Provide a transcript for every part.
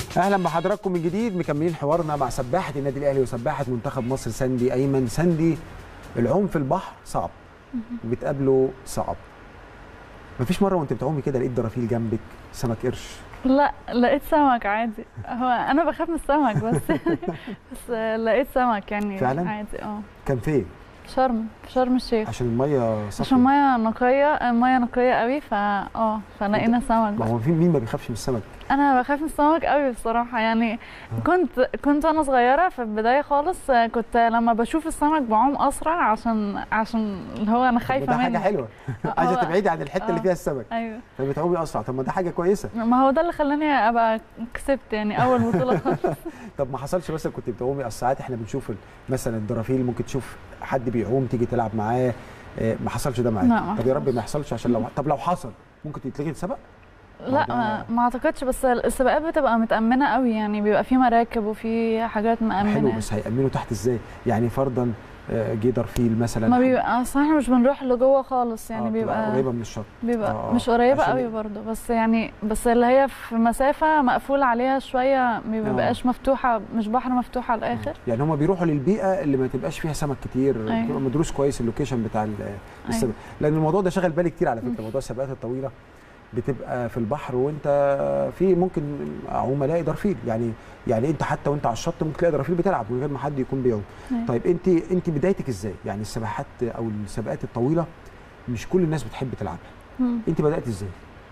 اهلا بحضراتكم من جديد مكملين حوارنا مع سباحه النادي الاهلي وسباحه منتخب مصر ساندي ايمن ساندي العوم في البحر صعب بتقابله صعب مفيش مره وانت بتعومي كده لقيت درافيل جنبك سمك قرش لا لقيت سمك عادي هو انا بخاف من السمك بس بس لقيت سمك يعني فعلاً؟ عادي اه كان فين شرم في شرم الشيخ عشان الميه صافيه عشان الميه نقيه الميه نقيه قوي فا اه فلقينا سمك ما بس هو في مين ما بيخافش من السمك انا بخاف من السمك قوي بصراحه يعني كنت كنت وانا صغيره في البدايه خالص آه، كنت لما بشوف السمك بعوم اسرع عشان عشان اللي هو انا طب ما خايفه ده حاجه منه حلوه هو- عايزه تبعدي عن الحته اللي آه. فيها السمك ايوه فبتعومي اسرع طب ما ده حاجه كويسه ما هو ده اللي خلاني ابقى كسبت يعني اول بطوله خالص طب ما حصلش مثلا كنت بتعومي أصل ساعات احنا بنشوف ال- مثلا الدرافيل ممكن تشوف حد بيعوم تيجي تلعب معاه آه، ما حصلش ده معاك لا، ما طب يا رب حصلش. ما يحصلش عشان لو طب لو حصل ممكن تتلغي السبق لا ده- ما, ما اعتقدش بس السباقات بتبقى متأمنة قوي يعني بيبقى في مراكب وفي حاجات مأمنة حلو بس هيأمنوا تحت ازاي يعني فرضا آه، جه درفيل مثلا ما حد- بيبقى اصل احنا مش بنروح لجوه خالص يعني آه، تبقى بيبقى قريبه من الشط بيبقى آه، آه. مش قريبة عشان- قوي برضه بس يعني بس اللي هي في مسافة مقفول عليها شوية ما بيبقاش مفتوحة مش بحر مفتوح على الآخر يعني هم بيروحوا للبيئه اللي ما تبقاش فيها سمك كتير أيوة. بتبقى مدروس كويس اللوكيشن بتاع ال- السباق لان الموضوع ده شغل بالي كتير على فكره موضوع السباقات الطويله بتبقى في البحر وانت في ممكن اعوم الاقي درفيل يعني يعني انت حتى وانت على الشط ممكن تلاقي درفيل بتلعب من غير ما حد يكون بيعوم أيوة. طيب انت انت بدايتك ازاي يعني السباحات او السباقات الطويله مش كل الناس بتحب تلعبها مم. انت بدات ازاي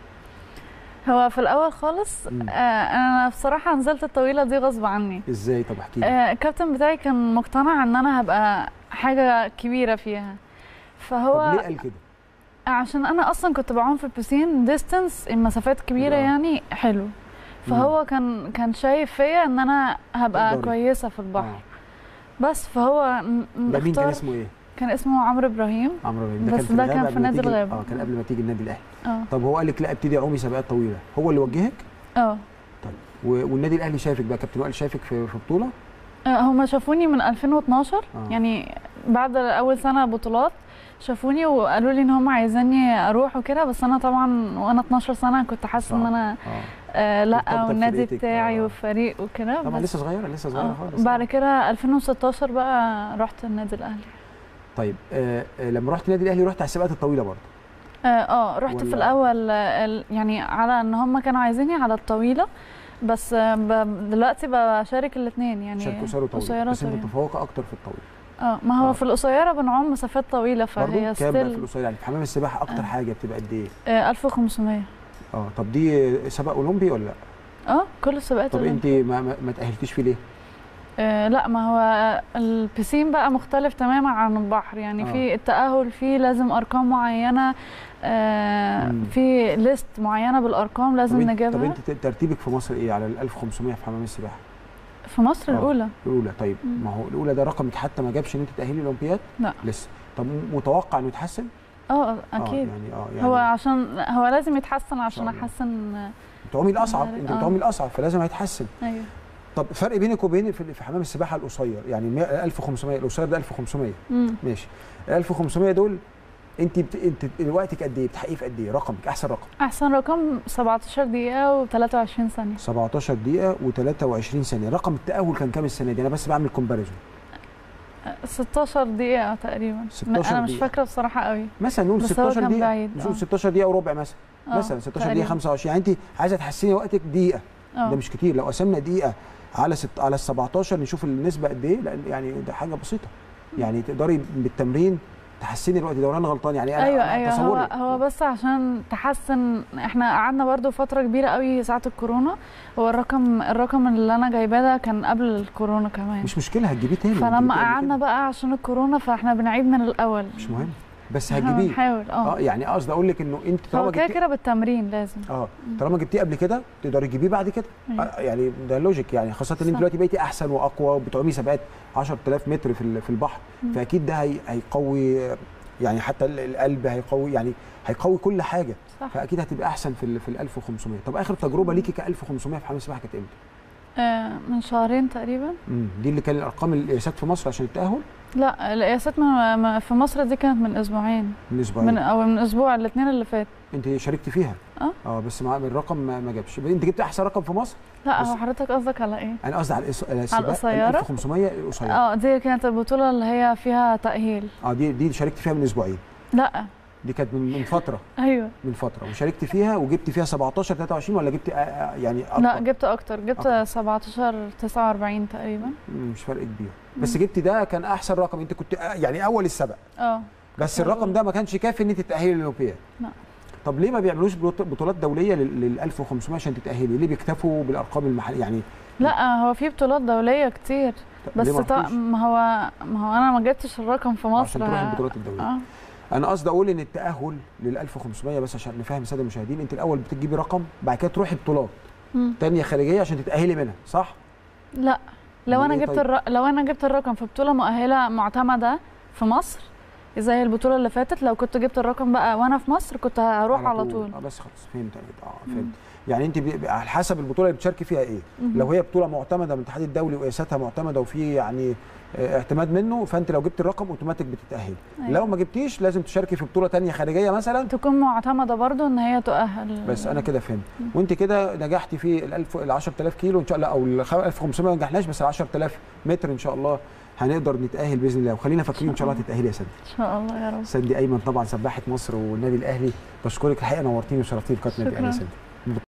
هو في الأول خالص مم. آه أنا بصراحة نزلت الطويلة دي غصب عني ازاي طب احكي لي آه، الكابتن بتاعي كان مقتنع ان انا هبقى حاجه كبيره فيها طب فهو ليه قال كده عشان انا اصلا كنت بعوم في البسين ديستنس المسافات كبيره آه. يعني حلو فهو كان كان شايف فيا ان انا هبقى تقدري. كويسه في البحر آه. بس فهو ن- ده مين كان اختار- اسمه ايه كان اسمه عمرو ابراهيم عمرو بيه بس ده كان الغابة في قبل ما نادي تيجي- الغابة. اه كان قبل ما تيجي النادي الاهلي اه طب هو قال لك لا ابتدي اعومي سباقات طويله هو اللي وجهك اه و- والنادي الاهلي شايفك بقى كابتن وائل شايفك في في بطوله آه، هما شافوني من 2012 آه. يعني بعد اول سنه بطولات شافوني وقالوا لي ان هم عايزاني اروح وكده بس انا طبعا وانا 12 سنه كنت حاسه ان صعب. انا اه آه مرتبطة لا والنادي بفرقتك، بتاعي آه. والفريق وكده طبعا بس لسه صغيره لسه صغيره آه، خالص بعد كده 2016 بقى رحت النادي الاهلي طيب آه آه، لما رحت النادي الاهلي رحت على السباقات الطويله برضه اه, آه رحت ولا- في الاول آه، ال- يعني على ان هم كانوا عايزيني على الطويله بس آه ب- دلوقتي بشارك الاثنين يعني عشان قصيره وطويله قصيره بس انت طويله متفوقه اكتر في الطويل اه ما هو آه. في القصيره بنعوم مسافات طويله برضه فهي كام بقى في ستيل القصير يعني في حمام السباحه اكتر آه. حاجه بتبقى قد ايه آه 1500 اه طب دي سباق اولمبي ولا لا اه كل السباقات طب اللي- انت ما, ما, ما تاهلتيش فيه ليه آه لا ما هو البسين بقى مختلف تماما عن البحر يعني آه. في التأهل فيه لازم أرقام معينة آه مم. في ليست معينة بالأرقام طب لازم انت, طب نجيبها انت ترتيبك في مصر ايه على ال 1500 في حمام السباحه في مصر آه. الأولى الاولى طيب مم. ما هو الاولى ده رقمك حتى ما جابش ان انت تاهلي الاولمبياد لا. لسه طب متوقع انه يتحسن اه آه أكيد يعني اه يعني هو عشان هو لازم يتحسن عشان الله. أحسن آه، بتعومي الاصعب انت آه. بتعومي الاصعب فلازم هيتحسن أيوه طب فرق بينك وبين في في حمام السباحه القصير يعني 100 1500 القصير ده 1500 مم. ماشي ال 1500 دول انت بت... انت وقتك قد ايه بتحققيه في قد ايه رقمك احسن رقم أحسن رقم 17 دقيقة و23 ثانية 17 دقيقه و23 ثانيه رقم التاهل كان كام السنه دي انا بس بعمل كومباريزون آه، 16 دقيقة تقريبا 16 أنا مش دقيقة. فاكرة بصراحة قوي مثلا نقول بس هو 16 كان دقيقه بعيد، نقول آه. 16 دقيقه وربع مثلا آه، مثلا 16 دقيقه تقريباً. 25 يعني انت عايزه تحسني وقتك دقيقه آه. ده مش كتير لو قسمنا دقيقه على ست على ال 17 نشوف النسبه قد ايه لان يعني ده حاجه بسيطه يعني تقدري بالتمرين تحسني الوقت ده وانا غلطان يعني انا ايوه أنا ايوه هو تصوري هو بس عشان تحسن احنا قعدنا برضو فتره كبيره قوي ساعه الكورونا هو الرقم الرقم اللي انا جايباه ده كان قبل الكورونا كمان مش مشكله هتجيبيه تاني فلما هتجيبيه تاني قعدنا كده. بقى عشان الكورونا فاحنا بنعيد من الاول مش مهم بس احنا هتجيبيه بنحاول اه اه يعني قصدي اقول لك انه انت طالما هو كده جبتيه كده بالتمرين لازم اه طالما جبتيه قبل كده تقدري تجيبيه بعد كده أيوة. آه يعني ده لوجيك يعني خاصه ان انت صح. دلوقتي بقيتي احسن واقوى وبتعومي سباقات 10000 متر في ال- في البحر مم. فاكيد ده هي هيقوي يعني حتى ال- القلب هيقوي يعني هيقوي كل حاجه صح فاكيد هتبقى احسن في ال في ال 1500 طب اخر تجربه ليكي ك 1500 في حمام السباحه كانت امتى؟ آه من شهرين تقريبا مم. دي اللي كان الارقام القياسات في مصر عشان التاهل لا القياسات ما- ما- في مصر دي كانت من اسبوعين من اسبوعين من او من اسبوع الاثنين اللي فات انت شاركت فيها اه. اه بس مع الرقم ما ما جابش انت جبت احسن رقم في مصر لا بس- هو حضرتك قصدك على ايه انا قصدي على الإس- السباق القصيرة؟ 1500 القصيره اه دي كانت البطوله اللي هي فيها تاهيل اه دي دي شاركت فيها من اسبوعين لا دي كانت من من فتره ايوه من فتره وشاركت فيها وجبت فيها 17 23 ولا جبت آه، آه، يعني اكتر لا جبت اكتر جبت أكتر. 17 49 تقريبا مم، مش فرق كبير بس جبت ده كان احسن رقم انت كنت آه، يعني اول السبق اه بس كنت الرقم أول. ده ما كانش كافي ان انت تتاهلي للاولمبياد لا. طب ليه ما بيعملوش بطولات- بطولات دوليه لل لل 1500 عشان تتاهلي ليه بيكتفوا بالارقام المحليه يعني لا هو في بطولات دوليه كتير طب بس ليه ما طا... رحتيش؟ ما هو ما هو انا ما جبتش الرقم في مصر عشان تروحي البطولات الدوليه اه انا قصدي اقول ان التاهل لل 1500 بس عشان نفهم الساده المشاهدين انت الاول بتجيبي رقم بعد كده تروحي بطولات مم. تانية خارجيه عشان تتاهلي منها صح لا لو أمال انا إيه جبت طيب؟ الر... لو انا جبت الرقم في بطوله مؤهله معتمده في مصر زي البطوله اللي فاتت لو كنت جبت الرقم بقى وانا في مصر كنت هروح على طول اه بس خلاص فهمت أنا كده. اه مم. فهمت يعني انت بي- على حسب البطوله اللي بتشاركي فيها ايه مهم. لو هي بطوله معتمده من الاتحاد الدولي وقياساتها معتمده وفي يعني آه، اعتماد منه فانت لو جبت الرقم اوتوماتيك بتتاهلي أيوة. لو ما جبتيش لازم تشاركي في بطوله تانية خارجيه مثلا تكون معتمده برضو ان هي تؤهل بس انا كده فهمت وانت كده نجحتي في ال 1000 ال 10000 كيلو ان شاء الله او ال 1500 ما نجحناش بس ال 10000 متر ان شاء الله هنقدر نتاهل باذن الله وخلينا فاكرين ان شاء الله تتاهلي يا سندي ان شاء الله يا رب سندي ايمن طبعا سباحه مصر والنادي الاهلي بشكرك الحقيقه نورتيني وشرفتيني في قناه النادي الاهلي يا شكراً. سندي